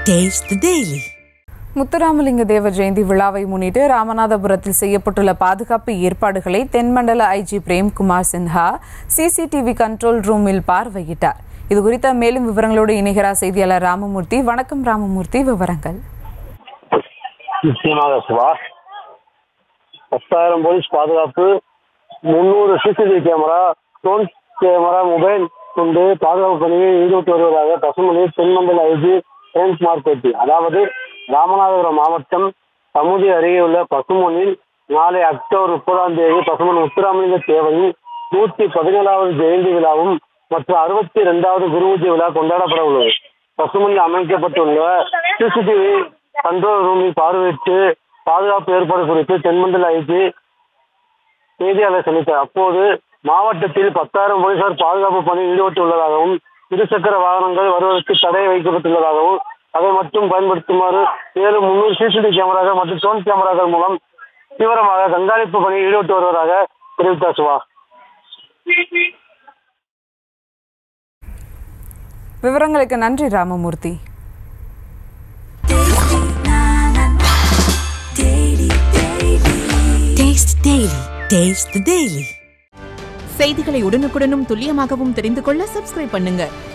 Taste the Daily. Muthuramalinga தேவர் ஜெயந்தி விழாவை முன்னிட்டு ராமநாதபுரத்தில் செய்யப்பட்டுள்ள பாதுகாப்பு ஏற்பாடுகளை தென்மண்டல IG Premkumar Sinha CCTV control ரூமில் பார்வையிட்டார் இது குறித்த மேலும் விவரங்களோடு இணைகிறார் செய்தியாளர் ராமமூர்த்தி வணக்கம் ராமமூர்த்தி விவரங்கள் நிச்சயமாக சிவா பத்தாயிரம் போலீஸ் பாதுகாப்பு முன்னூறு CCTV camera drone camera mobile கொண்டு பாதுகாப்பு பணியில் ஈடுபட்டு வருவதாக பசுமணி தென்மண்டல ஐஜி பிரேம்குமார் பேட்டி அதாவது ராமநாதபுரம் மாவட்டம் சமுதி அருகே உள்ள பசுமொனில் நாளை அக்டோபர் முப்பதாம் தேதி பசுமன் முத்துராமலிங்க தேவரின் நூற்றி பதினேழாவது ஜெயந்தி விழாவும் மற்றும் அறுபத்தி இரண்டாவது குருபூஜை விழா கொண்டாடப்பட உள்ளது பசுமனில் அமைக்கப்பட்டுள்ள சிசிடிவி கண்ட்ரோல் ரூமில் பார்வையிட்டு பாதுகாப்பு ஏற்பாடு குறித்து தென்மண்டல ஐஜி செய்தியாளர் சந்தித்தார் அப்போது மாவட்டத்தில் பத்தாயிரம் போலீசார் பாதுகாப்பு பணியில் ஈடுபட்டுள்ளதாகவும் இருசக்கர வாகனங்கள் வருவதற்கு தடை வைக்கப்பட்டுள்ளதாகவும் அதை மட்டும் பயன்படுத்துமாறு மேலும் முன்னூறு சிசிடிவி கேமராக்கள் மற்றும் ட்ரோன் கேமராக்கள் மூலம் தீவிரமாக கண்காணிப்பு பணியில் ஈடுபட்டு வருவதாக தெரிவித்தார் சிவா விவரங்களுக்கு நன்றி Ramamurthy Taste Daily. Taste the Daily. செய்திகளை உடனுக்குடனும் துல்லியமாகவும் தெரிந்து கொள்ள சப்ஸ்கிரைப் பண்ணுங்க